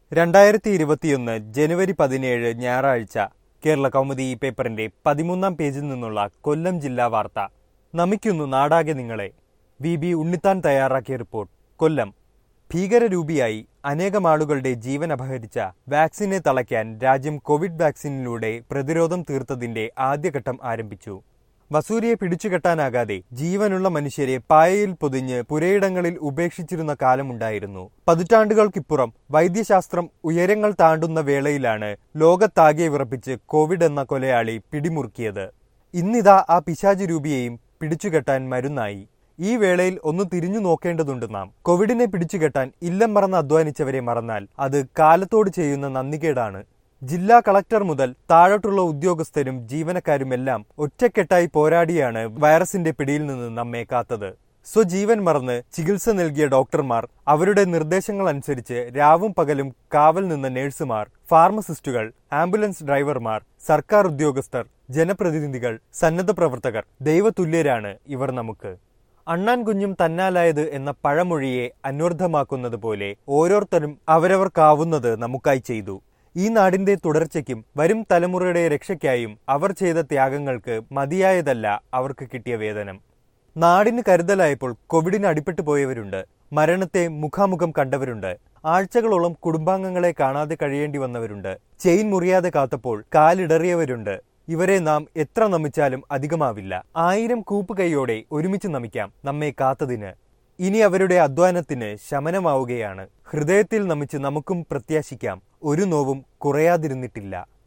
രണ്ടായിരത്തി ഇരുപത്തിയൊന്ന് ജനുവരി പതിനേഴ് ഞായറാഴ്ച കേരള കൗമുദി ഈ പേപ്പറിന്റെ പതിമൂന്നാം പേജിൽ നിന്നുള്ള കൊല്ലം ജില്ലാ വാർത്ത നമിക്കുന്നു നാടാകെ നിങ്ങളെ വി ബി ഉണ്ണിത്താൻ തയ്യാറാക്കിയ റിപ്പോർട്ട് കൊല്ലം ഭീകരരൂപിയായി അനേകം ആളുകളുടെ ജീവൻ അപഹരിച്ച വാക്സിനെ തളയ്ക്കാൻ രാജ്യം കോവിഡ് വാക്സിനിലൂടെ പ്രതിരോധം തീർത്തതിന്റെ ആദ്യഘട്ടം ആരംഭിച്ചു വസൂരിയെ പിടിച്ചുകെട്ടാനാകാതെ ജീവനുള്ള മനുഷ്യരെ പായയിൽ പൊതിഞ്ഞ് പുരയിടങ്ങളിൽ ഉപേക്ഷിച്ചിരുന്ന കാലമുണ്ടായിരുന്നു പതിറ്റാണ്ടുകൾക്കിപ്പുറം വൈദ്യശാസ്ത്രം ഉയരങ്ങൾ താണ്ടുന്ന വേളയിലാണ് ലോകത്താകെ വിറപ്പിച്ച് കോവിഡ് എന്ന കൊലയാളി പിടിമുറുക്കിയത് ഇന്നിതാ ആ പിശാചി രൂപിയെയും പിടിച്ചുകെട്ടാൻ മരുന്നായി ഈ വേളയിൽ ഒന്ന് തിരിഞ്ഞു നോക്കേണ്ടതുണ്ട് നാം കോവിഡിനെ പിടിച്ചുകെട്ടാൻ ഇല്ലം മറന്ന് അധ്വാനിച്ചവരെ മറന്നാൽ അത് കാലത്തോട് ചെയ്യുന്ന നന്ദികേടാണ് ജില്ലാ കളക്ടർ മുതൽ താഴോട്ടുള്ള ഉദ്യോഗസ്ഥരും ജീവനക്കാരുമെല്ലാം ഒറ്റക്കെട്ടായി പോരാടിയാണ് വൈറസിന്റെ പിടിയിൽ നിന്ന് നമ്മെ കാത്തത് സ്വജീവൻ മറന്ന് ചികിത്സ നൽകിയ ഡോക്ടർമാർ അവരുടെ നിർദ്ദേശങ്ങൾ അനുസരിച്ച് രാവും പകലും കാവൽ നിന്ന നഴ്സുമാർ ഫാർമസിസ്റ്റുകൾ ആംബുലൻസ് ഡ്രൈവർമാർ സർക്കാർ ഉദ്യോഗസ്ഥർ ജനപ്രതിനിധികൾ സന്നദ്ധ പ്രവർത്തകർ ദൈവതുല്യരാണ് ഇവർ നമുക്ക് അണ്ണാൻ കുഞ്ഞും തന്നാലായത് എന്ന പഴമൊഴിയെ അന്വർത്ഥമാക്കുന്നത് പോലെ ഓരോരുത്തരും അവരവർക്കാവുന്നത് നമുക്കായി ചെയ്തു ഈ നാടിന്റെ തുടർച്ചയ്ക്കും വരും തലമുറയുടെ രക്ഷയ്ക്കായും അവർ ചെയ്ത ത്യാഗങ്ങൾക്ക് മതിയായതല്ല അവർക്ക് കിട്ടിയ വേതനം നാടിന് കരുതലായപ്പോൾ കോവിഡിന് അടിപ്പെട്ടു പോയവരുണ്ട് മരണത്തെ മുഖാമുഖം കണ്ടവരുണ്ട് ആഴ്ചകളോളം കുടുംബാംഗങ്ങളെ കാണാതെ കഴിയേണ്ടി വന്നവരുണ്ട് ചെയിൻ മുറിയാതെ കാത്തപ്പോൾ കാലിടറിയവരുണ്ട് ഇവരെ നാം എത്ര നമിച്ചാലും അധികമാവില്ല ആയിരം കൂപ്പ് കൈയോടെ ഒരുമിച്ച് നമിക്കാം നമ്മെ കാത്തതിന് ഇനി അവരുടെ അധ്വാനത്തിന് ശമനമാവുകയാണ് ഹൃദയത്തിൽ നമിച്ച് നമുക്കും പ്രത്യാശിക്കാം ഒരു നോവും കുറയാതിരുന്നിട്ടില്ല